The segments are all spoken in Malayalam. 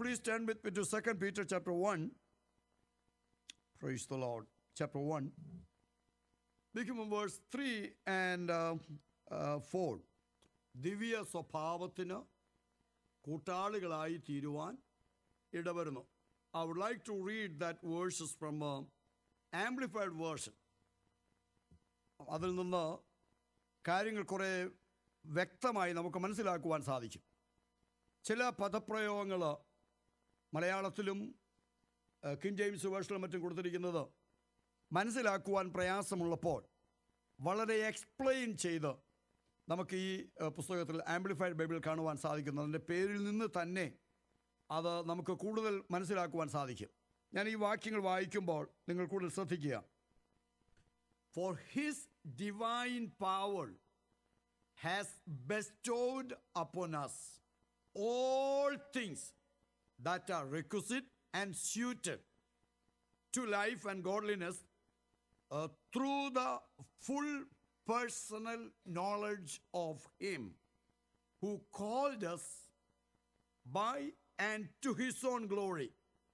please turn with me to 2 Peter chapter 1. Praise the Lord. Chapter 1. Begin from verse 3 and uh, uh, 4. ദിവ്യ സ്വഭാവത്തിന് കൂട്ടാളികളായി തീരുവാൻ ഇടവരുന്നു I would like to read that verses from amplified version അതിൽ നിന്ന് കാര്യങ്ങൾ കുറേ വ്യക്തമായി നമുക്ക് മനസ്സിലാക്കുവാൻ സാധിക്കും ചില പദപ്രയോഗങ്ങൾ മലയാളത്തിലും ഏഹ്, കിങ് ജെയിംസ് വേർഷനിലും മറ്റും കൊടുത്തിരിക്കുന്നത് മനസ്സിലാക്കുവാൻ പ്രയാസമുള്ളപ്പോൾ വളരെ എക്സ്പ്ലെയിൻ ചെയ്ത് നമുക്ക് ഈ ഏഹ്, പുസ്തകത്തിൽ ആംപ്ലിഫൈഡ് ബൈബിൾ കാണുവാൻ സാധിക്കുന്നു അതിൻ്റെ പേരിൽ നിന്ന് തന്നെ അത് നമുക്ക് കൂടുതൽ മനസ്സിലാക്കുവാൻ സാധിക്കും ഞാൻ ഈ വാക്യങ്ങൾ വായിക്കുമ്പോൾ നിങ്ങൾ കൂടുതൽ ശ്രദ്ധിക്കുക for his divine power has bestowed upon us all things that are requisite and suited to life and godliness uh, through the full personal knowledge of Him who called us by and to His own glory.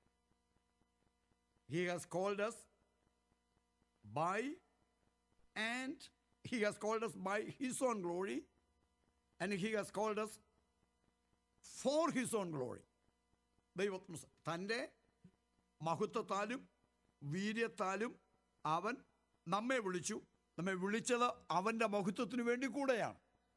He has called us by and he has called us by his own glory and he has called us for his own glory ദൈവത്തിന് സ- തൻ്റെ മഹത്വത്താലും വീര്യത്താലും അവൻ നമ്മെ വിളിച്ചു നമ്മെ വിളിച്ചത് അവൻ്റെ മഹത്വത്തിന് വേണ്ടി കൂടെയാണ്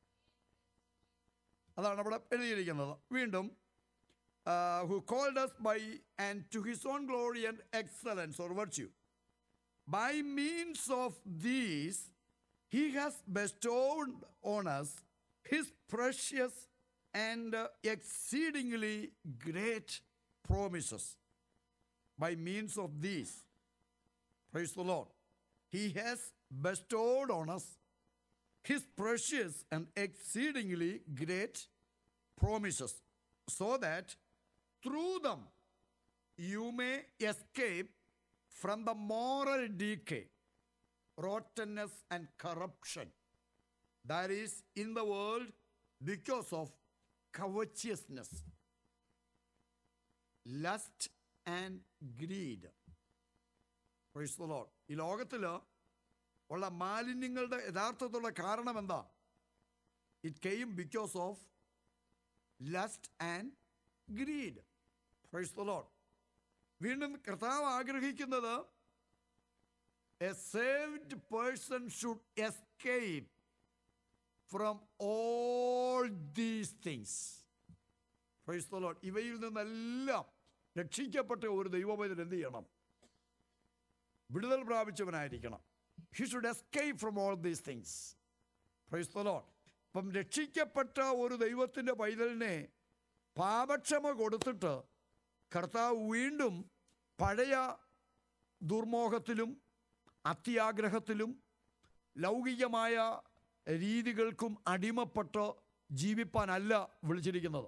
അതാണ് അവിടെ എഴുതിയിരിക്കുന്നത് വീണ്ടും who called us by and to his own glory and excellence or virtue by means of these, he has bestowed on us his precious and uh, exceedingly great promises. By means of these, praise the Lord, he has bestowed on us his precious and exceedingly great promises, so that through them you may escape from the moral decay, rottenness, and corruption that is in the world because of covetousness, lust, and greed. Praise the Lord. ഈ ലോകത്തിൽ ഉള്ള മാലിന്യങ്ങളുടെ യഥാർത്ഥത്തിലുള്ള കാരണം എന്താ it came because of lust and greed praise the Lord വീണ്ടും കർത്താവ് ആഗ്രഹിക്കുന്നത് a saved person should escape from all these things praise the Lord ഇവയിൽ നിന്നെല്ലാം രക്ഷിക്കപ്പെട്ട ഒരു ദൈവമതിൽ എന്ത് ചെയ്യണം വിടുതൽ പ്രാപിച്ചവനായിരിക്കണം he should escape from all these things praise the Lord അപ്പം രക്ഷിക്കപ്പെട്ട ഒരു ദൈവത്തിൻ്റെ പൈതലിനെ പാപക്ഷമ കൊടുത്തിട്ട് കർത്താവ് വീണ്ടും പഴയ ദുർമോഹത്തിലും അത്യാഗ്രഹത്തിലും ലൗകികമായ രീതികൾക്കും അടിമപ്പെട്ട് ജീവിപ്പാനല്ല വിളിച്ചിരിക്കുന്നത്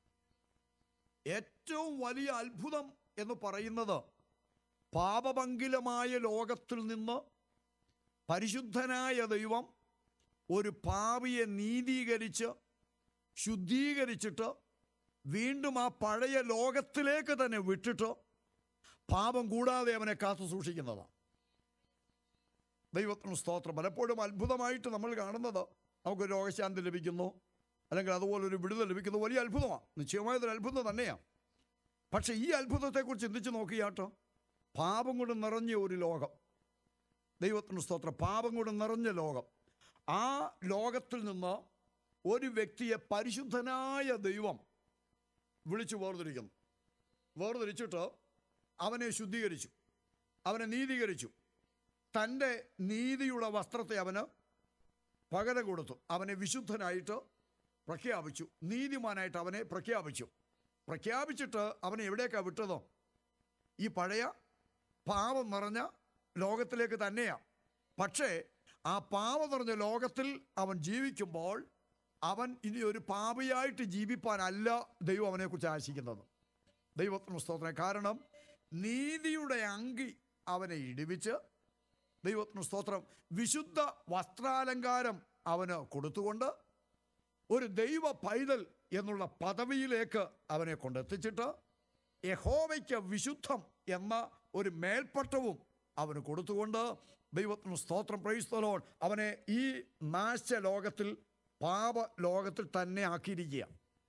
ഏറ്റവും വലിയ അത്ഭുതം എന്ന് പറയുന്നത് പാപപങ്കിലമായ ലോകത്തിൽ നിന്ന് പരിശുദ്ധനായ ദൈവം ഒരു പാപിയെ നീതീകരിച്ച് ശുദ്ധീകരിച്ചിട്ട് വീണ്ടും ആ പഴയ ലോകത്തിലേക്ക് തന്നെ വിട്ടിട്ട് പാപം കൂടാതെ അവനെ കാത്തു സൂക്ഷിക്കുന്നതാണ് ദൈവത്തിന് സ്തോത്രം പലപ്പോഴും അത്ഭുതമായിട്ട് നമ്മൾ കാണുന്നത് നമുക്ക് രോഗശാന്തി ലഭിക്കുന്നു അല്ലെങ്കിൽ അതുപോലെ ഒരു വിടുതൽ ലഭിക്കുന്നു വലിയ അത്ഭുതമാണ് നിശ്ചയമായതൊരു അത്ഭുതം തന്നെയാണ് പക്ഷേ ഈ അത്ഭുതത്തെക്കുറിച്ച് ചിന്തിച്ച് നോക്കിയാട്ടോ പാപം കൊണ്ട് നിറഞ്ഞ ഒരു ലോകം ദൈവത്തിന് സ്തോത്രം പാപം കൊണ്ട് നിറഞ്ഞ ലോകം ആ ലോകത്തിൽ നിന്ന് ഒരു വ്യക്തിയെ പരിശുദ്ധനായ ദൈവം വിളിച്ചു വേർതിരിക്കുന്നു വേർതിരിച്ചിട്ട് അവനെ ശുദ്ധീകരിച്ചു അവനെ നീതീകരിച്ചു തൻ്റെ നീതിയുടെ വസ്ത്രത്തെ അവന് പകരം കൊടുത്തു അവനെ വിശുദ്ധനായിട്ട് പ്രഖ്യാപിച്ചു നീതിമാനായിട്ട് അവനെ പ്രഖ്യാപിച്ചു പ്രഖ്യാപിച്ചിട്ട് അവനെ എവിടേക്കാണ് വിട്ടതോ ഈ പഴയ പാവം നിറഞ്ഞ ലോകത്തിലേക്ക് തന്നെയാണ് പക്ഷേ ആ പാവം നിറഞ്ഞ ലോകത്തിൽ അവൻ ജീവിക്കുമ്പോൾ അവൻ ഇനി ഒരു പാപിയായിട്ട് ജീവിപ്പാനല്ല ദൈവം അവനെക്കുറിച്ച് ആശിക്കുന്നത് ദൈവത്തിന് സ്തോത്രം കാരണം നീതിയുടെ അങ്കി അവനെ ഇടിവിച്ച് ദൈവത്തിന് സ്തോത്രം വിശുദ്ധ വസ്ത്രാലങ്കാരം അവന് കൊടുത്തുകൊണ്ട് ഒരു ദൈവ പൈതൽ എന്നുള്ള പദവിയിലേക്ക് അവനെ കൊണ്ടെത്തിച്ചിട്ട് യഹോവയ്ക്ക് വിശുദ്ധം എന്ന ഒരു മേൽപ്പട്ടവും അവന് കൊടുത്തുകൊണ്ട് ദൈവത്തിന് സ്തോത്രം പ്രൈസ്തലോൺ അവനെ ഈ നാശ ലോകത്തിൽ പാപ ലോകത്തിൽ തന്നെ ആക്കിയിരിക്കുക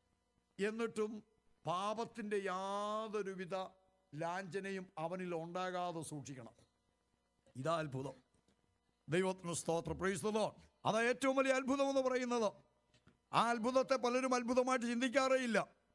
എന്നിട്ടും പാപത്തിൻ്റെ യാതൊരുവിധ ലാഞ്ചനയും അവനിൽ ഉണ്ടാകാതെ സൂക്ഷിക്കണം ഇതാ അത്ഭുതം ദൈവത്തിന് സ്തോത്രം പ്രൈസ്തലോ അതാ ഏറ്റവും വലിയ അത്ഭുതം എന്ന് പറയുന്നത് ആ അത്ഭുതത്തെ പലരും അത്ഭുതമായിട്ട് ചിന്തിക്കാറേ ഇല്ല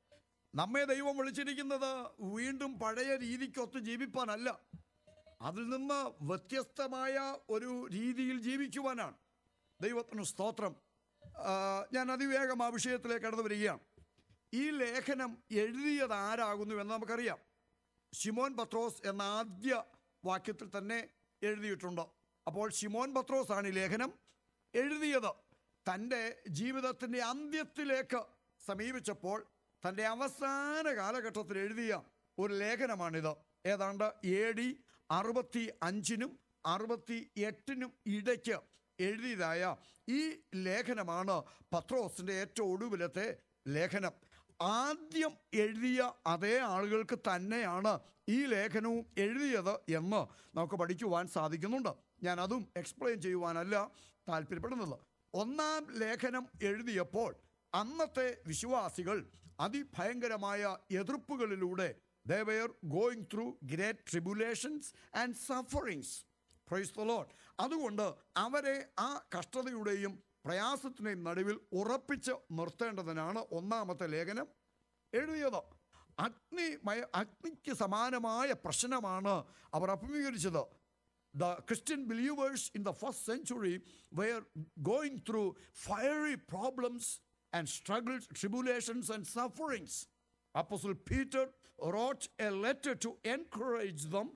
നമ്മെ ദൈവം വിളിച്ചിരിക്കുന്നത് വീണ്ടും പഴയ രീതിക്കൊത്ത് ജീവിപ്പാനല്ല അതിൽ നിന്ന് വ്യത്യസ്തമായ ഒരു രീതിയിൽ ജീവിക്കുവാനാണ് ദൈവത്തിന് സ്തോത്രം ആ, ഞാൻ അതിവേഗം ആ വിഷയത്തിലേക്ക് കടന്നു വരികയാണ് ഈ ലേഖനം എഴുതിയത് ആരാകുന്നു എന്ന് നമുക്കറിയാം ഷിമോൻ പത്രോസ് എന്ന ആദ്യ വാക്യത്തിൽ തന്നെ എഴുതിയിട്ടുണ്ട് അപ്പോൾ ഷിമോൻ പത്രോസ് ആണ് ഈ ലേഖനം എഴുതിയത് തൻ്റെ ജീവിതത്തിൻ്റെ അന്ത്യത്തിലേക്ക് സമീപിച്ചപ്പോൾ തൻ്റെ അവസാന കാലഘട്ടത്തിൽ എഴുതിയ ഒരു ലേഖനമാണിത് ഏതാണ്ട് എ ഡി അറുപത്തി അഞ്ചിനും അറുപത്തി എട്ടിനും ഇടയ്ക്ക് എഴുതിയതായ ഈ ലേഖനമാണ് പത്രോസിൻ്റെ ഏറ്റവും ഒടുവിലത്തെ ലേഖനം ആദ്യം എഴുതിയ അതേ ആളുകൾക്ക് തന്നെയാണ് ഈ ലേഖനവും എഴുതിയത് എന്ന് നമുക്ക് പഠിക്കുവാൻ സാധിക്കുന്നുണ്ട് ഞാൻ അതും എക്സ്പ്ലെയിൻ ചെയ്യുവാനല്ല താല്പര്യപ്പെടുന്നത് ഒന്നാം ലേഖനം എഴുതിയപ്പോൾ അന്നത്തെ വിശ്വാസികൾ അതിഭയങ്കരമായ എതിർപ്പുകളിലൂടെ they were going through great tribulations and sufferings praise the Lord അതുകൊണ്ട് അവരെ ആ കഷ്ടതയുടെയും പ്രയാസത്തിൻ്റെയും നടുവിൽ ഉറപ്പിച്ച് നിർത്തേണ്ടതിനാണ് ഒന്നാമത്തെ ലേഖനം എഴുതിയത് അഗ്നി മയ അഗ്നിക്ക് സമാനമായ പ്രശ്നമാണ് അവർ അഭിമുഖീകരിച്ചത് the Christian believers in the first century were going through fiery problems and struggles, tribulations, and sufferings. Apostle Peter wrote a letter to encourage them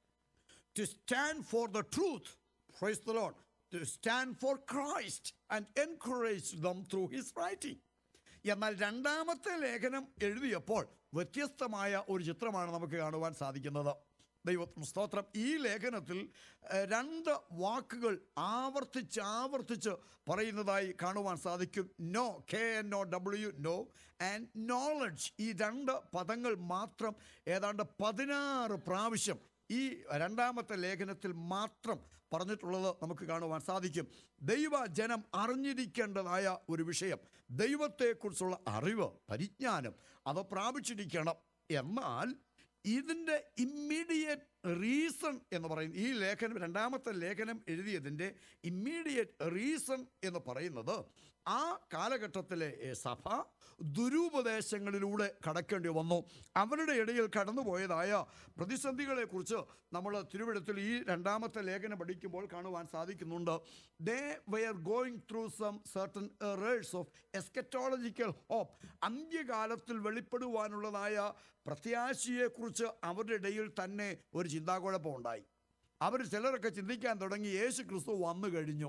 to stand for the truth. Praise the Lord. To stand for Christ and encourage them through his writing. എന്നാൽ രണ്ടാമത്തെ ലേഖനം എഴുതിയപ്പോൾ വ്യത്യസ്തമായ ഒരു ചിത്രമാണ് നമുക്ക് കാണുവാൻ സാധിക്കുന്നത് ദൈവത്തിന് സ്തോത്രം ഈ ലേഖനത്തിൽ ഏഹ്, രണ്ട് വാക്കുകൾ ആവർത്തിച്ച് ആവർത്തിച്ച് പറയുന്നതായി കാണുവാൻ സാധിക്കും know K N O W know and knowledge ഈ രണ്ട് പദങ്ങൾ മാത്രം ഏതാണ്ട് പതിനാറ് പ്രാവശ്യം ഈ രണ്ടാമത്തെ ലേഖനത്തിൽ മാത്രം പറഞ്ഞിട്ടുള്ളത് നമുക്ക് കാണുവാൻ സാധിക്കും ദൈവജനം അറിഞ്ഞിരിക്കേണ്ടതായ ഒരു വിഷയം ദൈവത്തെക്കുറിച്ചുള്ള അറിവ് പരിജ്ഞാനം അത് പ്രാപിച്ചിരിക്കണം എന്നാൽ ഇതിൻ്റെ ഇമ്മീഡിയറ്റ് റീസൺ എന്ന് പറയും ഈ ലേഖനം രണ്ടാമത്തെ ലേഖനം എഴുതിയതിൻ്റെ ഇമ്മീഡിയറ്റ് റീസൺ എന്ന് പറയുന്നത് ആ കാലഘട്ടത്തിലെ ഏ, സഭ ദുരുപദേശങ്ങളിലൂടെ കടക്കേണ്ടി വന്നു അവരുടെ ഇടയിൽ കടന്നുപോയതായ പ്രതിസന്ധികളെക്കുറിച്ച് നമ്മൾ തിരുവിടത്തിൽ ഈ രണ്ടാമത്തെ ലേഖനം പഠിക്കുമ്പോൾ കാണുവാൻ സാധിക്കുന്നുണ്ട് they were going through some certain errors of eschatological hope അന്ത്യകാലത്തിൽ വെളിപ്പെടുവാനുള്ളതായ പ്രത്യാശയെക്കുറിച്ച് അവരുടെ ഇടയിൽ തന്നെ ഒരു ചിന്താകുഴപ്പം ഉണ്ടായി അവർ ചിലരൊക്കെ ചിന്തിക്കാൻ തുടങ്ങി യേശു ക്രിസ്തു വന്നു കഴിഞ്ഞു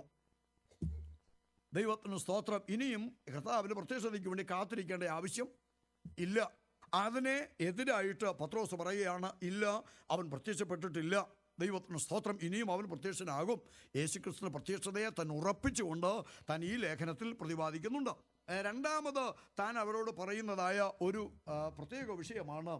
ദൈവത്തിന് സ്തോത്രം ഇനിയും കർത്താവിന് പ്രത്യക്ഷതയ്ക്ക് വേണ്ടി കാത്തിരിക്കേണ്ട ആവശ്യം ഇല്ല അതിനെ എതിരായിട്ട് പത്രോസ് പറയുകയാണ് ഇല്ല അവൻ പ്രത്യക്ഷപ്പെട്ടിട്ടില്ല ദൈവത്തിന് സ്തോത്രം ഇനിയും അവൻ പ്രത്യക്ഷനാകും യേശുക്രിസ്തുവിന് പ്രത്യക്ഷതയെ താൻ ഉറപ്പിച്ചുകൊണ്ട് താൻ ഈ ലേഖനത്തിൽ പ്രതിപാദിക്കുന്നുണ്ട് ഏ, രണ്ടാമത് താൻ അവരോട് പറയുന്നതായ ഒരു ആ, പ്രത്യേക വിഷയമാണ്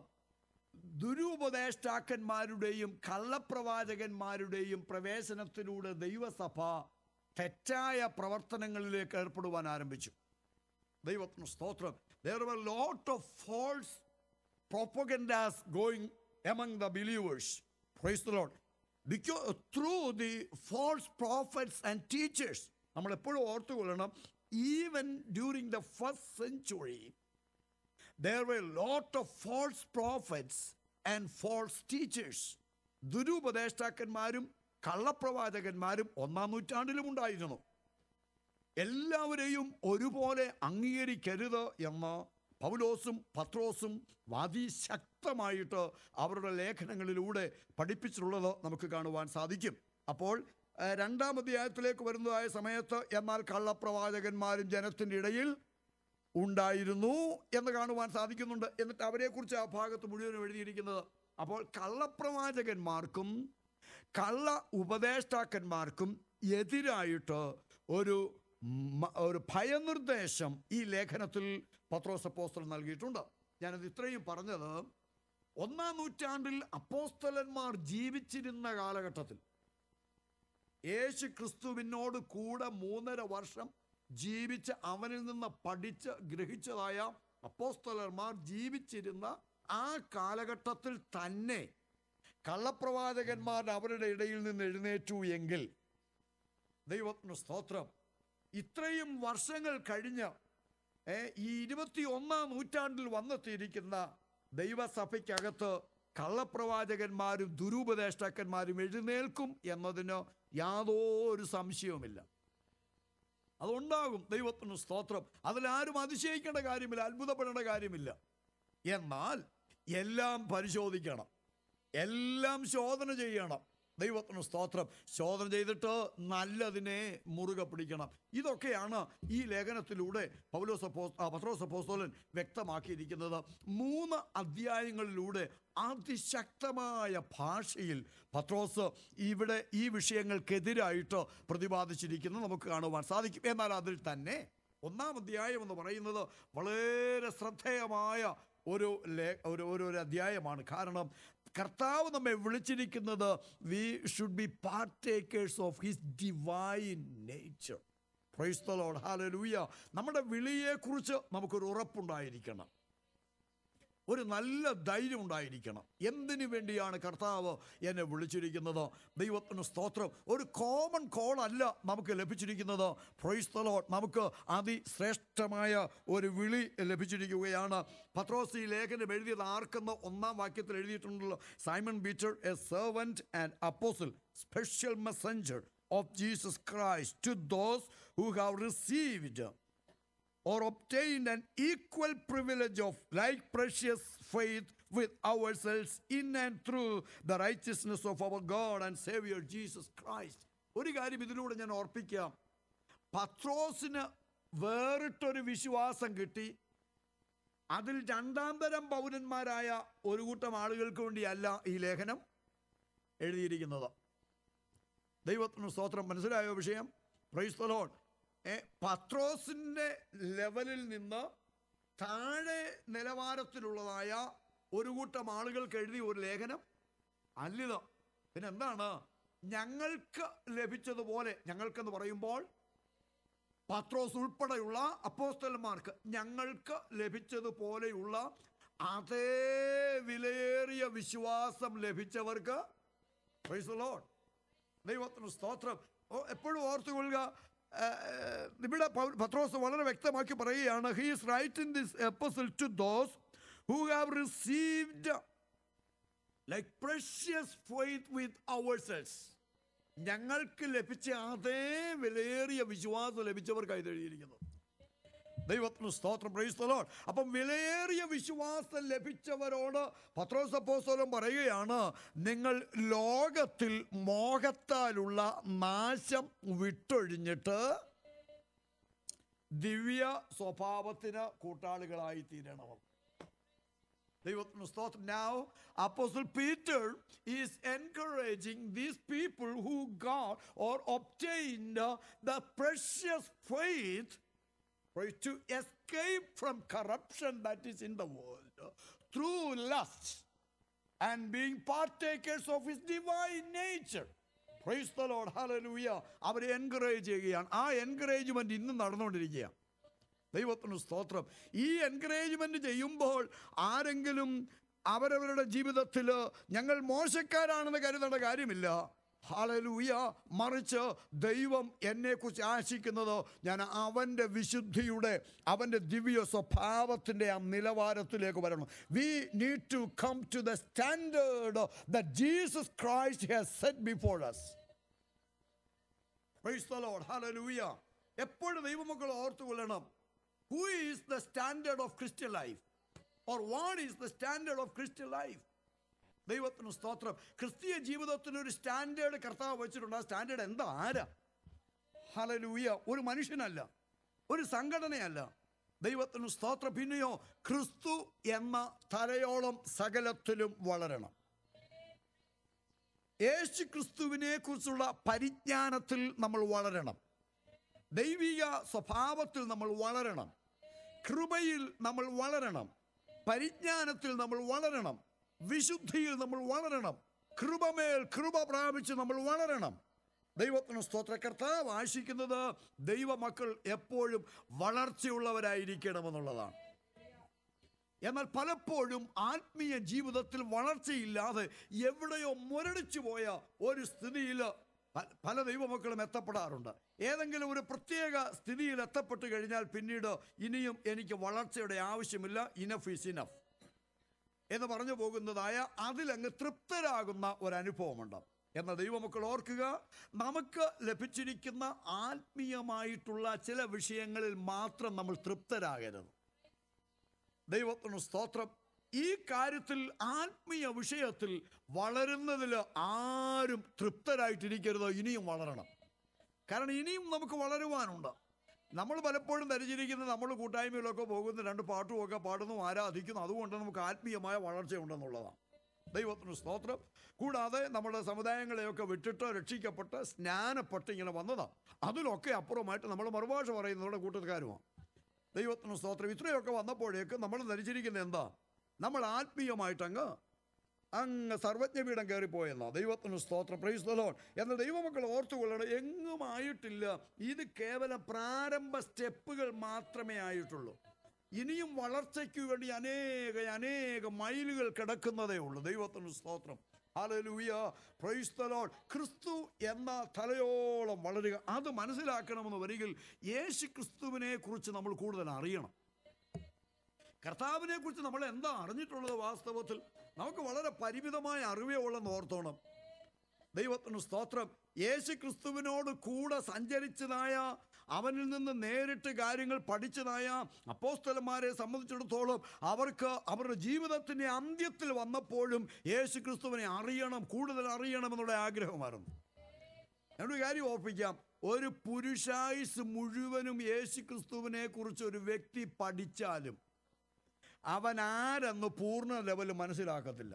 ദുരുപദേഷ്ടാക്കന്മാരുടെയും കള്ളപ്രവാചകന്മാരുടെയും പ്രവേശനത്തിലൂടെ ദൈവസഭ തെറ്റായ പ്രവർത്തനങ്ങളിലേക്ക് ഏർപ്പെടുവാൻ ആരംഭിച്ചു ദൈവത്തിന് സ്തോത്രം there were lot of false propagandas going among the believers praise the lord because through the false prophets and teachers നമ്മൾ എപ്പോഴും ഓർത്തുകൊള്ളണം even during the first century there were lot of false prophets and false teachers ദുരുപദേഷ്ടാക്കന്മാരും കള്ളപ്രവാചകന്മാരും ഒന്നാം നൂറ്റാണ്ടിലും ഉണ്ടായിരുന്നു എല്ലാവരെയും ഒരുപോലെ അംഗീകരിക്കരുത് എന്ന് പൗലോസും പത്രോസും അതിശക്തമായിട്ട് അവരുടെ ലേഖനങ്ങളിലൂടെ പഠിപ്പിച്ചിട്ടുള്ളത് നമുക്ക് കാണുവാൻ സാധിക്കും അപ്പോൾ ഏഹ്, രണ്ടാം അധ്യായത്തിലേക്ക് വരുന്നതായ സമയത്ത് എന്നാൽ കള്ളപ്രവാചകന്മാരും ജനത്തിൻ്റെ ഇടയിൽ ഉണ്ടായിരുന്നു എന്ന് കാണുവാൻ സാധിക്കുന്നുണ്ട് എന്നിട്ട് അവരെക്കുറിച്ച് ആ ഭാഗത്ത് മുഴുവനും എഴുതിയിരിക്കുന്നത് അപ്പോൾ കള്ളപ്രവാചകന്മാർക്കും കള്ള ഉപദേഷ്ടാക്കന്മാർക്കും എതിരായിട്ട് ഒരു മ- ഒരു ഭയനിർദ്ദേശം ഈ ലേഖനത്തിൽ പത്രോസ് അപ്പോസ്തലൻ നൽകിയിട്ടുണ്ട് ഞാനത് ഇത്രയും പറഞ്ഞത് ഒന്നാം നൂറ്റാണ്ടിൽ അപ്പോസ്തലന്മാർ ജീവിച്ചിരുന്ന കാലഘട്ടത്തിൽ യേശു ക്രിസ്തുവിനോട് കൂടെ മൂന്നര വർഷം ജീവിച്ച് അവനിൽ നിന്ന് പഠിച്ച് ഗ്രഹിച്ചതായ അപ്പോസ്തലന്മാർ ജീവിച്ചിരുന്ന ആ കാലഘട്ടത്തിൽ തന്നെ കള്ളപ്രവാചകന്മാർ അവരുടെ ഇടയിൽ നിന്ന് എഴുന്നേറ്റു എങ്കിൽ ദൈവത്തിന് സ്തോത്രം ഇത്രയും വർഷങ്ങൾ കഴിഞ്ഞ് ഏ, ഈ ഇരുപത്തി ഒന്നാം നൂറ്റാണ്ടിൽ വന്നെത്തിയിരിക്കുന്ന ദൈവസഭയ്ക്കകത്ത് കള്ളപ്രവാചകന്മാരും ദുരുപദേഷ്ടാക്കന്മാരും എഴുന്നേൽക്കും എന്നതിന് യാതൊരു സംശയവുമില്ല അതുണ്ടാകും ദൈവത്തിന് സ്തോത്രം അതിലാരും അതിശയിക്കേണ്ട കാര്യമില്ല അത്ഭുതപ്പെടേണ്ട കാര്യമില്ല എന്നാൽ എല്ലാം പരിശോധിക്കണം എല്ലാം ശോധന ചെയ്യണം ദൈവത്തിന് സ്തോത്രം ശോധന ചെയ്തിട്ട് നല്ലതിനെ മുറുകെ പിടിക്കണം ഇതൊക്കെയാണ് ഈ ലേഖനത്തിലൂടെ പൗലോസ് അപ്പോ- ആ, പത്രോസ് അപ്പോസ്തലൻ വ്യക്തമാക്കിയിരിക്കുന്നത് മൂന്ന് അധ്യായങ്ങളിലൂടെ അതിശക്തമായ ഭാഷയിൽ പത്രോസ് ഇവിടെ ഈ വിഷയങ്ങൾക്കെതിരായിട്ട് പ്രതിപാദിച്ചിരിക്കുന്നത് നമുക്ക് കാണുവാൻ സാധിക്കും എന്നാൽ അതിൽ തന്നെ ഒന്നാം അധ്യായം എന്ന് പറയുന്നത് വളരെ ശ്രദ്ധേയമായ ഒരു ലേ ഒരു ഒരു ഒരു അധ്യായമാണ് കാരണം കർത്താവ് നമ്മെ വിളിച്ചിരിക്കുന്നത് we should be partakers of his divine nature praise the Lord hallelujah നമ്മുടെ വിളിയെക്കുറിച്ച് നമുക്കൊരു ഉറപ്പുണ്ടായിരിക്കണം ഒരു നല്ല ധൈര്യം ഉണ്ടായിരിക്കണം എന്തിനു വേണ്ടിയാണ് കർത്താവ് എന്നെ വിളിച്ചിരിക്കുന്നത് ദൈവത്തിന് സ്തോത്രം ഒരു കോമൺ കോൾ അല്ല നമുക്ക് ലഭിച്ചിരിക്കുന്നത് പ്രൈസ് ദ ലോർഡ് നമുക്ക് അതിശ്രേഷ്ഠമായ ഒരു വിളി ലഭിച്ചിരിക്കുകയാണ് പത്രോസ് ഈ ലേഖനം എഴുതിയത് ആർക്കെന്ന് ഒന്നാം വാക്യത്തിൽ എഴുതിയിട്ടുണ്ടല്ലോ Simon Peter a servant and apostle special messenger of Jesus Christ to those who have received or obtained an equal privilege of like precious faith with ourselves in and through the righteousness of our God and Savior Jesus Christ. ഒരു കാര്യം ഇതിലൂടെ ഞാൻ ഓർപ്പിക്കാം പത്രോസിന് വേറിട്ടൊരു വിശ്വാസം കിട്ടി അതിൽ രണ്ടാം തരം പൗരന്മാരായ ഒരു കൂട്ടം ആളുകൾക്ക് വേണ്ടിയല്ല ഈ ലേഖനം എഴുതിയിരിക്കുന്നത് ദൈവത്തിന് സ്തോത്രം മനസ്സിലായോ വിഷയം പ്രൈസ് ദ ലോർഡ് ഏ പത്രോസിന്റെ ലെവലിൽ നിന്ന് താഴെ നിലവാരത്തിലുള്ളതായ ഒരു കൂട്ടം ആളുകൾക്ക് എഴുതിയ ഒരു ലേഖനം അല്ലിത് പിന്നെ എന്താണ് ഞങ്ങൾക്ക് ലഭിച്ചതുപോലെ ഞങ്ങൾക്കെന്ന് പറയുമ്പോൾ പത്രോസ് ഉൾപ്പെടെയുള്ള അപ്പോസ്തലന്മാർക്ക് ഞങ്ങൾക്ക് ലഭിച്ചതുപോലെയുള്ള അതേ വിലയേറിയ വിശ്വാസം ലഭിച്ചവർക്ക് Praise the Lord. ദൈവത്തിന് സ്തോത്രം ഓ, എപ്പോഴും ഓർത്തുകൊള്ളുക ആ, ഇവിടെ പൗ- പത്രോസ് വളരെ വ്യക്തമാക്കി പറയുകയാണ് he's write in this epistle to those who have received like precious faith with ourselves ഞങ്ങൾക്ക് ലഭിച്ച അതേ വിലയേറിയ വിശ്വാസം ലഭിച്ചവർക്കായി ഇത് എഴുതിയിരിക്കുന്നത് ദൈവത്തിന് സ്തോത്രം പ്രൈസ് the Lord. അപ്പം വിലയേറിയ വിശ്വാസം ലഭിച്ചവരോട് പത്രോസ് അപ്പോസ്തലൻ പറയുകയാണ് നിങ്ങൾ ലോകത്തിൽ മോഹത്താലുള്ള നാശം വിട്ടൊഴിഞ്ഞിട്ട് ദിവ്യ സ്വഭാവത്തിന് കൂട്ടാളികളായി തീരണമെന്ന് ദൈവത്തിന് സ്തോത്രം now apostle peter is encouraging these people who got or obtained uh, the precious faith right, to escape from corruption that is in the world uh, through lust and being partakers of his divine nature Praise the Lord, hallelujah. അവരെ എൻകറേജ് ചെയ്യുകയാണ് ആ എൻകറേജ്മെന്റ് ഇന്നും നടന്നുകൊണ്ടിരിക്കുകയാണ് ദൈവത്തിന് സ്തോത്രം ഈ എൻകറേജ്മെന്റ് ചെയ്യുമ്പോൾ ആരെങ്കിലും അവരവരുടെ ജീവിതത്തിൽ ഞങ്ങൾ മോശക്കാരാണെന്ന് കരുതേണ്ട കാര്യമില്ല ഹാലലൂയ മറിച്ച് ദൈവം എന്നെക്കുറിച്ച് ആശിക്കുന്നത് ഞാൻ അവൻ്റെ വിശുദ്ധിയുടെ അവൻ്റെ ദിവ്യ സ്വഭാവത്തിൻ്റെ ആ നിലവാരത്തിലേക്ക് വരണം we need to come to the standard the Jesus Christ has set before us Praise the Lord. Hallelujah. എപ്പോഴും ദൈവമക്കൾ ഓർത്തുകൊള്ളണം who is the standard of Christian life or what is the standard of Christian life ദൈവത്തിന് സ്തോത്രം ക്രിസ്തീയ ജീവിതത്തിന് ഒരു സ്റ്റാൻഡേർഡ് കർത്താവ് വെച്ചിട്ടുണ്ട് ആ സ്റ്റാൻഡേർഡ് എന്താ ആരാ ഹലലൂയ ഒരു മനുഷ്യനല്ല ഒരു സംഘടനയല്ല ദൈവത്തിന് സ്തോത്രം പിന്നെയോ ക്രിസ്തു എന്ന തലയോളം സകലത്തിലും വളരണം യേശു ക്രിസ്തുവിനെ കുറിച്ചുള്ള പരിജ്ഞാനത്തിൽ നമ്മൾ വളരണം ദൈവിക സ്വഭാവത്തിൽ നമ്മൾ വളരണം കൃപയിൽ നമ്മൾ വളരണം പരിജ്ഞാനത്തിൽ നമ്മൾ വളരണം വിശുദ്ധിയിൽ നമ്മൾ വളരണം കൃപമേൽ കൃപ പ്രാപിച്ച് നമ്മൾ വളരണം ദൈവത്തിന് സ്തോത്ര കർത്താവ് ആശിക്കുന്നത് ദൈവമക്കൾ എപ്പോഴും വളർച്ചയുള്ളവരായിരിക്കണമെന്നുള്ളതാണ് എന്നാൽ പലപ്പോഴും ആത്മീയ ജീവിതത്തിൽ വളർച്ചയില്ലാതെ എവിടെയോ മുരടിച്ചു പോയ ഒരു സ്ഥിതിയിൽ പ- പല ദൈവമക്കളും എത്തപ്പെടാറുണ്ട് ഏതെങ്കിലും ഒരു പ്രത്യേക സ്ഥിതിയിൽ എത്തപ്പെട്ട് കഴിഞ്ഞാൽ പിന്നീട് ഇനിയും എനിക്ക് വളർച്ചയുടെ ആവശ്യമില്ല ഇനഫ് ഈസ് ഇനഫ് എന്ന് പറഞ്ഞു പോകുന്നതായ അതിലങ്ങ് തൃപ്തരാകുന്ന ഒരു അനുഭവമുണ്ട് എന്ന ദൈവമക്കൾ ഓർക്കുക നമുക്ക് ലഭിച്ചിരിക്കുന്ന ആത്മീയമായിട്ടുള്ള ചില വിഷയങ്ങളിൽ മാത്രം നമ്മൾ തൃപ്തരാകരുത് ദൈവത്തിന് സ്തോത്രം ഈ കാര്യത്തിൽ ആത്മീയ വിഷയത്തിൽ വളരുന്നതിൽ ആരും തൃപ്തരായിട്ടിരിക്കരുത് ഇനിയും വളരണം കാരണം ഇനിയും നമുക്ക് വളരുവാനുണ്ട് നമ്മൾ പലപ്പോഴും ധരിച്ചിരിക്കുന്നത് നമ്മൾ കൂട്ടായ്മയിലൊക്കെ പോകുന്നു രണ്ട് പാട്ടുമൊക്കെ പാടുന്നു ആരാധിക്കുന്നു അതുകൊണ്ട് നമുക്ക് ആത്മീയമായ വളർച്ചയുണ്ടെന്നുള്ളതാണ് ദൈവത്തിന് സ്തോത്രം കൂടാതെ നമ്മുടെ സമുദായങ്ങളെയൊക്കെ വിട്ടിട്ട് രക്ഷിക്കപ്പെട്ട് സ്നാനപ്പെട്ട് ഇങ്ങനെ വന്നതാണ് അതിലൊക്കെ അപ്പുറമായിട്ട് നമ്മൾ മറുഭാഷ പറയുന്നവരുടെ കൂട്ടക്കാരുമാണ് ദൈവത്തിന് സ്തോത്രം ഇത്രയൊക്കെ വന്നപ്പോഴേക്ക് നമ്മൾ ധരിച്ചിരിക്കുന്നത് എന്താ നമ്മൾ ആത്മീയമായിട്ട് അങ്ങ് അങ്ങ് സർവജ്ഞപീഠം കയറിപ്പോയെന്നാ ദൈവത്തിന് സ്തോത്രം പ്രൈസ്തലോൺ എന്നാൽ ദൈവമക്കൾ ഓർത്തുകൊള്ളണം എങ്ങുമായിട്ടില്ല ഇത് കേവലം പ്രാരംഭ സ്റ്റെപ്പുകൾ മാത്രമേ ആയിട്ടുള്ളൂ ഇനിയും വളർച്ചയ്ക്ക് വേണ്ടി അനേക അനേക മൈലുകൾ കിടക്കുന്നതേ ഉള്ളൂ ദൈവത്തിന് സ്തോത്രം ഹല്ലേലൂയ പ്രൈസ് ദ ലോർഡ് ക്രിസ്തു എന്ന തലയോളം വളരുക അത് മനസ്സിലാക്കണമെന്ന് വരികിൽ യേശു ക്രിസ്തുവിനെ കുറിച്ച് നമ്മൾ കൂടുതൽ അറിയണം കർത്താവിനെ കുറിച്ച് നമ്മൾ എന്താ അറിഞ്ഞിട്ടുള്ളത് വാസ്തവത്തിൽ നമുക്ക് വളരെ പരിമിതമായ അറിവേ ഉള്ളെന്ന് ഓർത്തോണം ദൈവത്തിന് സ്തോത്രം യേശു ക്രിസ്തുവിനോട് കൂടെ സഞ്ചരിച്ചതായ അവനിൽ നിന്ന് നേരിട്ട് കാര്യങ്ങൾ പഠിച്ചതായ അപ്പോസ്തലന്മാരെ സംബന്ധിച്ചിടത്തോളം അവർക്ക് അവരുടെ ജീവിതത്തിൻ്റെ അന്ത്യത്തിൽ വന്നപ്പോഴും യേശു ക്രിസ്തുവിനെ അറിയണം കൂടുതൽ അറിയണം എന്നുള്ള ആഗ്രഹമായിരുന്നു എന്നൊരു കാര്യം ഓർപ്പിക്കാം ഒരു പുരുഷായുസ് മുഴുവനും യേശു ക്രിസ്തുവിനെ കുറിച്ച് ഒരു വ്യക്തി പഠിച്ചാലും അവൻ ആരെന്ന് പൂർണ്ണ ലെവൽ മനസ്സിലാക്കത്തില്ല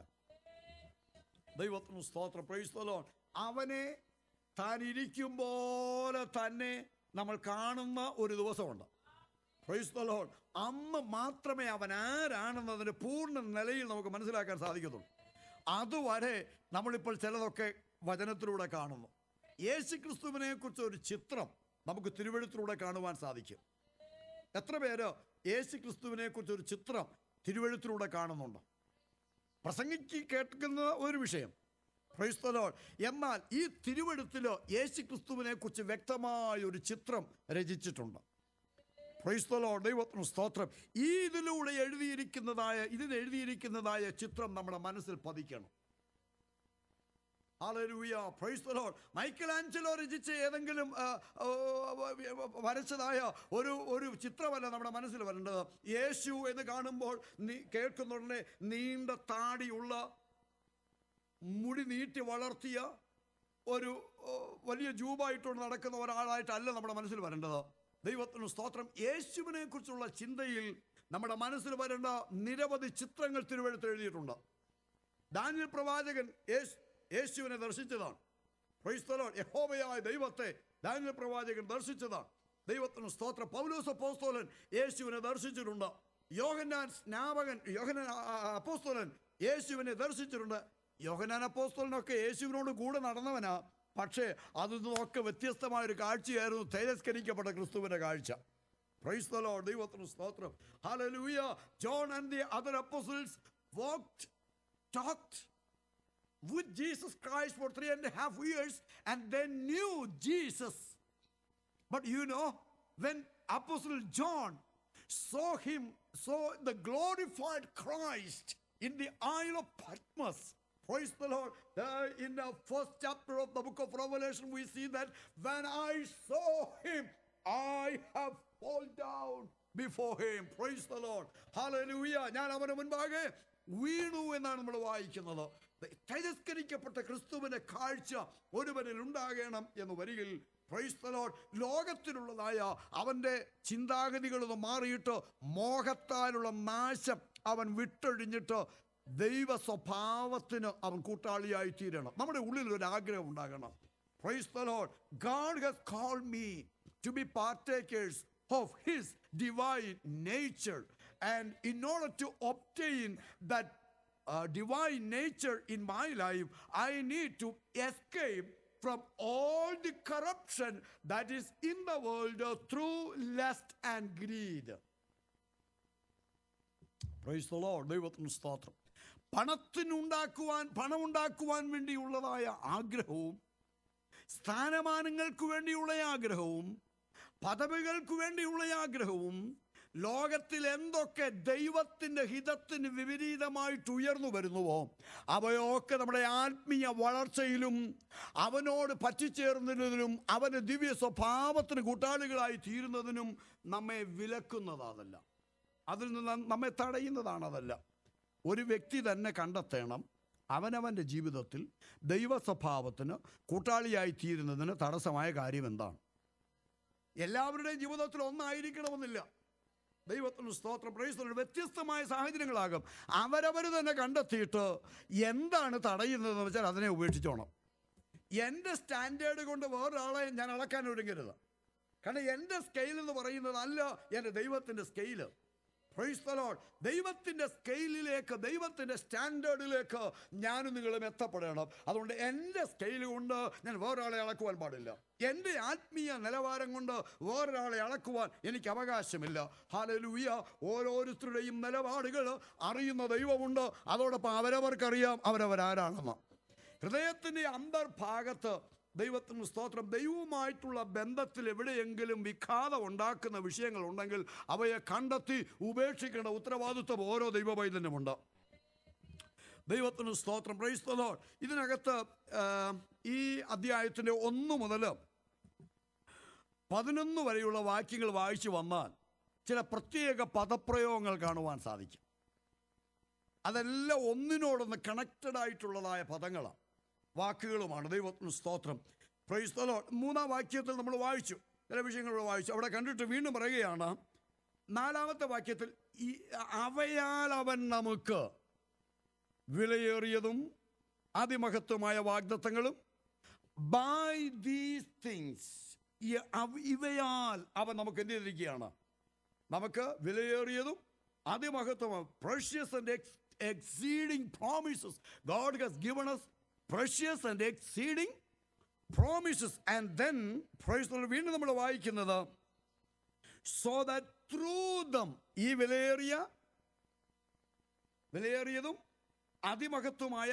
ദൈവത്തിന് സ്തോത്രം പ്രൈസ്തലോ അവനെ താൻ ഇരിക്കും പോലെ തന്നെ നമ്മൾ കാണുന്ന ഒരു ദിവസമുണ്ട് പ്രൈസ്തലോ അന്ന് മാത്രമേ അവൻ ആരാണെന്നതിൻ്റെ പൂർണ്ണ നിലയിൽ നമുക്ക് മനസ്സിലാക്കാൻ സാധിക്കത്തുള്ളൂ അതുവരെ നമ്മളിപ്പോൾ ചിലതൊക്കെ വചനത്തിലൂടെ കാണുന്നു യേശു ക്രിസ്തുവിനെ കുറിച്ച് ഒരു ചിത്രം നമുക്ക് തിരുവഴുത്തിലൂടെ കാണുവാൻ സാധിക്കും എത്ര പേര് യേശു ക്രിസ്തുവിനെ കുറിച്ച് ഒരു ചിത്രം തിരുവഴുത്തിലൂടെ കാണുന്നുണ്ട് പ്രസംഗിക്ക് കേൾക്കുന്ന ഒരു വിഷയം Praise the Lord. എന്നാൽ ഈ തിരുവഴുത്തിലോ യേശു ക്രിസ്തുവിനെ കുറിച്ച് വ്യക്തമായ ഒരു ചിത്രം രചിച്ചിട്ടുണ്ട് Praise the Lord. ദൈവത്തിന് സ്തോത്രം ഈ ഇതിലൂടെ എഴുതിയിരിക്കുന്നതായ ഇതിൽ എഴുതിയിരിക്കുന്നതായ ചിത്രം നമ്മുടെ മനസ്സിൽ പതിക്കണം Hallelujah. Praise the Lord. Michelangelo രചിച്ച ഏതെങ്കിലും ആ, ആ, വരച്ചതായ ഒരു ഒരു ചിത്രമല്ല നമ്മുടെ മനസ്സിൽ വരേണ്ടത് യേശു എന്ന് കാണുമ്പോൾ നീ കേൾക്കുന്നുടനെ നീണ്ട താടിയുള്ള മുടി നീട്ടി വളർത്തിയ ഒരു ഓ, വലിയ ജൂബായിട്ടുണ്ട് നടക്കുന്ന ഒരാളായിട്ടല്ല നമ്മുടെ മനസ്സിൽ വരേണ്ടത് ദൈവത്തിന് സ്തോത്രം യേശുവിനെ കുറിച്ചുള്ള ചിന്തയിൽ നമ്മുടെ മനസ്സിൽ വരേണ്ട നിരവധി ചിത്രങ്ങൾ തിരുവഴുത്ത് എഴുതിയിട്ടുണ്ട് ദാനിയൽ പ്രവാചകൻ യേശു യേശുവിനെ ദർശിച്ചതാണ് Praise the Lord. യഹോവയായ ദൈവത്തെ ദാനിയൽ പ്രവാചകൻ ദർശിച്ചതാണ് ദൈവത്തിന് സ്തോത്ര പൗലോസ് അപ്പോസ്തോലൻ യേശുവിനെ ദർശിച്ചിട്ടുണ്ട് യോഹന്നാൻ സ്നാപകൻ യോഹനാൻ ആ, ആ, അപ്പോസ്തോലൻ യേശുവിനെ ദർശിച്ചിട്ടുണ്ട് യോഹനാൻ അപ്പോസ്തോലനൊക്കെ യേശുവിനോട് കൂടെ നടന്നവനാ പക്ഷേ അതിൽ നിന്നൊക്കെ വ്യത്യസ്തമായ ഒരു കാഴ്ചയായിരുന്നു തേജസ്കരിക്കപ്പെട്ട ക്രിസ്തുവിന്റെ കാഴ്ച Praise the Lord. ദൈവത്തിന് സ്തോത്രം Hallelujah. John and the other apostles walked, talked with Jesus Christ for three and a half years and they knew Jesus. But you know, when Apostle John saw him, saw the glorified Christ in the Isle of Patmos, praise the Lord. Uh, in the first chapter of the book of Revelation, we see that when I saw him, I have fallen down before him. Praise the Lord. Hallelujah. ഞാൻ അവന് മുൻപാകെ വീണു എന്നാണ് നമ്മൾ വായിക്കുന്നത് തേജസ്കരിക്കപ്പെട്ട ക്രിസ്തുവിന്റെ കാഴ്ച ഒരുവനിൽ ഉണ്ടാകണം എന്ന് വരികിൽ പ്രൈസ് the Lord. ലോകത്തിലുള്ളതായ അവന്റെ ചിന്താഗതികളൊന്ന് മാറിയിട്ട് മോഹത്താലുള്ള നാശം അവൻ വിട്ടൊഴിഞ്ഞിട്ട് ദൈവ സ്വഭാവത്തിന് അവൻ കൂട്ടാളിയായി തീരണം നമ്മുടെ ഉള്ളിൽ ഒരു ആഗ്രഹം ഉണ്ടാകണം praise the Lord. God has called me to be partakers of his divine nature and in order to obtain that uh, divine nature in my life, I need to escape from all the corruption that is in the world uh, through lust and greed. Praise the Lord. ദൈവത്തിന് സ്തോത്രം പണത്തിനുണ്ടാക്കുവാൻ പണമുണ്ടാക്കുവാൻ വേണ്ടിയുള്ളതായ ആഗ്രഹവും സ്ഥാനമാനങ്ങൾക്ക് വേണ്ടിയുള്ള ആഗ്രഹവും പദവികൾക്ക് വേണ്ടിയുള്ള ആഗ്രഹവും ലോകത്തിൽ എന്തൊക്കെ ദൈവത്തിൻ്റെ ഹിതത്തിന് വിപരീതമായിട്ട് ഉയർന്നു വരുന്നുവോ അവയൊക്കെ നമ്മുടെ ആത്മീയ വളർച്ചയിലും അവനോട് പറ്റിച്ചേർന്നതിനും അവൻ്റെ ദിവ്യ സ്വഭാവത്തിന് കൂട്ടാളികളായി തീരുന്നതിനും നമ്മെ വിലക്കുന്നതല്ല അതിൽ നിന്ന് നമ്മെ തടയുന്നതാണ് അതല്ല ഒരു വ്യക്തി തന്നെ കണ്ടെത്തണം അവനവൻ്റെ ജീവിതത്തിൽ ദൈവ സ്വഭാവത്തിന് കൂട്ടാളിയായി തീരുന്നതിന് തടസ്സമായ കാര്യം എന്താണ് എല്ലാവരുടെയും ജീവിതത്തിൽ ഒന്നായിരിക്കണമെന്നില്ല ദൈവത്തിന് സ്തോത്രം പ്രൈസ്തോട് വ്യത്യസ്തമായ സാഹചര്യങ്ങളാകും അവരവർ തന്നെ കണ്ടെത്തിയിട്ട് എന്താണ് തടയുന്നതെന്ന് വെച്ചാൽ അതിനെ ഉപേക്ഷിച്ചോണം എൻ്റെ സ്റ്റാൻഡേർഡ് കൊണ്ട് വേറൊരാളെ ഞാൻ അളക്കാൻ ഒരുങ്ങരുത് കാരണം എൻ്റെ സ്കെയിൽ എന്ന് പറയുന്നത് അല്ല എൻ്റെ ദൈവത്തിൻ്റെ സ്കെയില് പ്രൈസ് the Lord. ദൈവത്തിൻ്റെ സ്കെയിലിലേക്ക് ദൈവത്തിൻ്റെ സ്റ്റാൻഡേർഡിലേക്ക് ഞാനും നിങ്ങളും എത്തപ്പെടണം അതുകൊണ്ട് എൻ്റെ സ്കെയിൽ കൊണ്ട് ഞാൻ വേറൊരാളെ അളക്കുവാൻ പാടില്ല എൻ്റെ ആത്മീയ നിലവാരം കൊണ്ട് വേറൊരാളെ അളക്കുവാൻ എനിക്ക് അവകാശമില്ല ഹാലലൂയ ഓരോരുത്തരുടെയും നിലപാടുകൾ അറിയുന്ന ദൈവമുണ്ട് അതോടൊപ്പം അവരവർക്കറിയാം അവരവരാരാണെന്ന് ഹൃദയത്തിൻ്റെ അന്തർഭാഗത്ത് ദൈവത്തിന് സ്തോത്രം ദൈവവുമായിട്ടുള്ള ബന്ധത്തിൽ എവിടെയെങ്കിലും വിഘാതം ഉണ്ടാക്കുന്ന വിഷയങ്ങളുണ്ടെങ്കിൽ അവയെ കണ്ടെത്തി ഉപേക്ഷിക്കേണ്ട ഉത്തരവാദിത്വം ഓരോ ദൈവവൈദ്യനുമുണ്ട് ദൈവത്തിന് സ്തോത്രം പ്രൈസ്തലോ ഇതിനകത്ത് ആ, ഈ അധ്യായത്തിൻ്റെ ഒന്ന് മുതൽ പതിനൊന്ന് വരെയുള്ള വാക്യങ്ങൾ വായിച്ചു വന്നാൽ ചില പ്രത്യേക പദപ്രയോഗങ്ങൾ കാണുവാൻ സാധിക്കും അതെല്ലാം ഒന്നിനോടൊന്ന് കണക്റ്റഡ് ആയിട്ടുള്ളതായ പദങ്ങളാണ് വാക്കുകളുമാണ് ദൈവത്തിന് സ്തോത്രം പ്രൈസ്തലോ മൂന്നാം വാക്യത്തിൽ നമ്മൾ വായിച്ചു ചില വിഷയങ്ങൾ വായിച്ചു അവിടെ കണ്ടിട്ട് വീണ്ടും പറയുകയാണ് നാലാമത്തെ വാക്യത്തിൽ ഈ അവയാൽ അവൻ നമുക്ക് വിലയേറിയതും അതിമഹത്വമായ വാഗ്ദത്തങ്ങളും ബൈ ദീസ് തിങ്സ് ഇവയാൽ അവൻ നമുക്ക് എന്ത് ചെയ്തിരിക്കുകയാണ് നമുക്ക് വിലയേറിയതും അതിമഹത്വം precious and exceeding promises God has given us precious and exceeding promises and then praise the Lord, വീണ്ടും നമ്മൾ വായിക്കുന്നത് സോ ദാറ്റ് ത്രൂ ദം ഈ വിലയേറിയ വിലയേറിയതും അതിമഹത്വമായ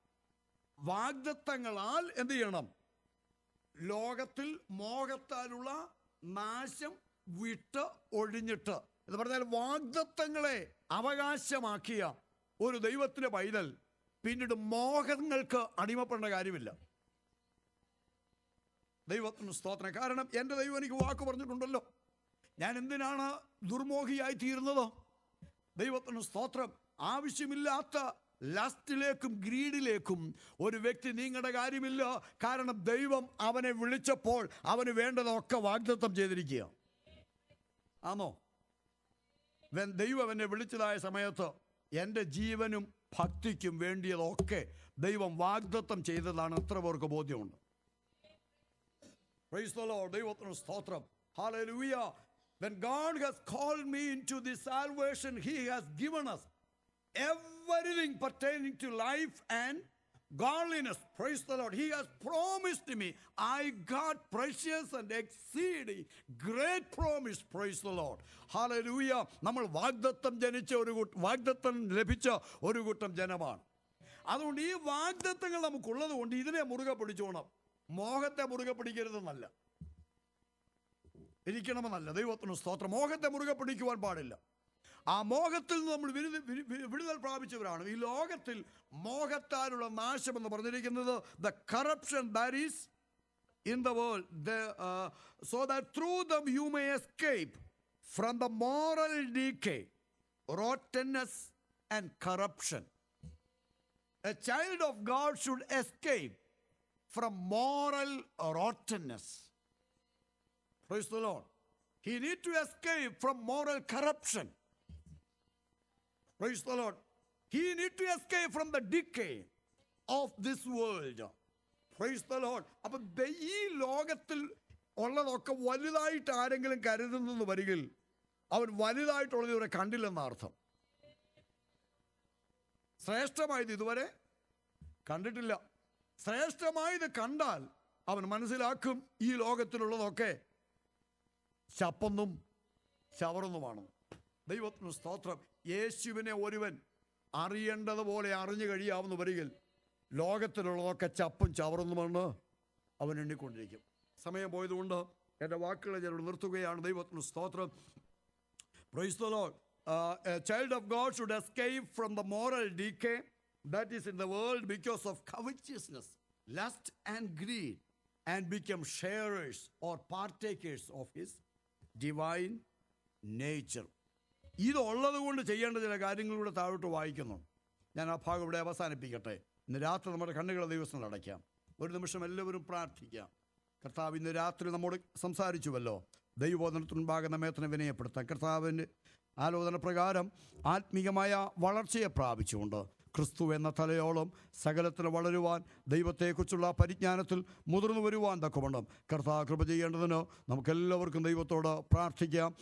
വാഗ്ദത്തങ്ങളാൽ എന്ത് ചെയ്യണം ലോകത്തിൽ മോഹത്താലുള്ള നാശം വിട്ട് ഒഴിഞ്ഞിട്ട് എന്ന് പറഞ്ഞാൽ വാഗ്ദത്തങ്ങളെ അവകാശമാക്കിയ ഒരു ദൈവത്തിന്റെ പൈതൽ പിന്നീട് മോഹങ്ങൾക്ക് അടിമപ്പെടേണ്ട കാര്യമില്ല ദൈവത്തിന് സ്തോത്രം കാരണം എൻ്റെ ദൈവം എനിക്ക് വാക്ക് പറഞ്ഞിട്ടുണ്ടല്ലോ ഞാൻ എന്തിനാണ് ദുർമോഹിയായി തീരുന്നത് ദൈവത്തിന് സ്തോത്രം ആവശ്യമില്ലാത്ത ലസ്റ്റിലേക്കും ഗ്രീഡിലേക്കും ഒരു വ്യക്തി നീങ്ങേണ്ട കാര്യമില്ല കാരണം ദൈവം അവനെ വിളിച്ചപ്പോൾ അവന് വേണ്ടതൊക്കെ വാഗ്ദത്തം ചെയ്തിരിക്കുക ആണോ വെൻ ദൈവം എന്നെ വിളിച്ചതായ സമയത്ത് എൻ്റെ ജീവനും ഭക്തിക്കും വേണ്ടിയതൊക്കെ ദൈവം വാഗ്ദത്തം ചെയ്തതാണ് എത്ര പേർക്ക് ബോധ്യമുണ്ട് Praise the Lord. ദൈവത്തിന് സ്തോത്രം Hallelujah. When God has called me into this salvation, He has given us everything pertaining to life and godliness. Praise the Lord. He has promised me. I got precious and exceeding great promise. Praise the Lord. Hallelujah. നമ്മൾ വാഗ്ദത്തം ജനിച്ച ഒരു കൂട്ട- വാഗ്ദത്തം ലഭിച്ച ഒരു കൂട്ടം ജനമാണ് അതുകൊണ്ട് ഈ വാഗ്ദത്തങ്ങൾ നമുക്കുള്ളത് കൊണ്ട് ഇതിനെ മുറുകെ പിടിച്ചോണം മോഹത്തെ മുറുകെ പിടിക്കരുതെന്നല്ല ഇരിക്കണമെന്നല്ല ദൈവത്തിന് സ്തോത്രം മോഹത്തെ മുറുകെ പിടിക്കുവാൻ പാടില്ല ആ മോഹത്തിൽ നിന്ന് നമ്മൾ വിരുദ- വിരു- വിരു- വിടുതൽ പ്രാപിച്ചവരാണ് ഈ ലോകത്തിൽ മോഹത്താലുള്ള നാശം എന്ന് പറഞ്ഞിരിക്കുന്നത് the corruption that is in the world the, uh, so that through them you may escape from the moral decay rottenness and corruption a child of god should escape from moral rottenness praise the lord he need to escape from moral corruption praise the lord he need to escape from the decay of this world praise the Lord അപ്പം ദ- ഈ ലോകത്തിൽ ഉള്ളതൊക്കെ വലുതായിട്ട് ആരെങ്കിലും കരുതുന്നെന്ന് വരികിൽ അവൻ വലുതായിട്ടുള്ളത് ഇവരെ കണ്ടില്ലെന്ന അർത്ഥം ശ്രേഷ്ഠമായത് ഇതുവരെ കണ്ടിട്ടില്ല ശ്രേഷ്ഠമായത് കണ്ടാൽ അവൻ മനസ്സിലാക്കും ഈ ലോകത്തിലുള്ളതൊക്കെ ചപ്പൊന്നും ചവറൊന്നുമാണ് ദൈവത്തിന് സ്തോത്രം യേശുവിനെ ഒരുവൻ അറിയേണ്ടതുപോലെ അറിഞ്ഞു കഴിയാവുന്ന വരികിൽ ലോകത്തിലുള്ളതൊക്കെ ചപ്പും ചവറൊന്നുമെന്ന് അവൻ എണ്ണിക്കൊണ്ടിരിക്കും സമയം പോയതുകൊണ്ട് എൻ്റെ വാക്കുകളെ ഞാൻ ഇവിടെ നിർത്തുകയാണ് ദൈവത്തിന് സ്തോത്രം Praise the Lord. Uh, a child of God should escape from the moral decay that is in the world because of covetousness, lust, and greed, and become sharers or partakers of his divine nature. ഇതുള്ളത് കൊണ്ട് ചെയ്യേണ്ട ചില കാര്യങ്ങളിലൂടെ താഴോട്ട് വായിക്കുന്നു ഞാൻ ആ ഭാഗം ഇവിടെ അവസാനിപ്പിക്കട്ടെ ഇന്ന് രാത്രി നമ്മുടെ കണ്ണുകളെ ദിവസം അടയ്ക്കാം ഒരു നിമിഷം എല്ലാവരും പ്രാർത്ഥിക്കാം കർത്താവ് ഇന്ന് രാത്രി നമ്മോട് സംസാരിച്ചുവല്ലോ ദൈവബോധനത്തിനുമ്പാകെ നമ്മെ തന്നെ വിനയപ്പെടുത്താം കർത്താവിൻ്റെ ആലോചന പ്രകാരം ആത്മീയമായ വളർച്ചയെ പ്രാപിച്ചുകൊണ്ട് ക്രിസ്തു എന്ന തലയോളം സകലത്തിൽ വളരുവാൻ ദൈവത്തെക്കുറിച്ചുള്ള പരിജ്ഞാനത്തിൽ മുതിർന്നു വരുവാൻ തക്കവണ്ണം കർത്താവ് കൃപ ചെയ്യേണ്ടതിന് നമുക്കെല്ലാവർക്കും ദൈവത്തോട് പ്രാർത്ഥിക്കാം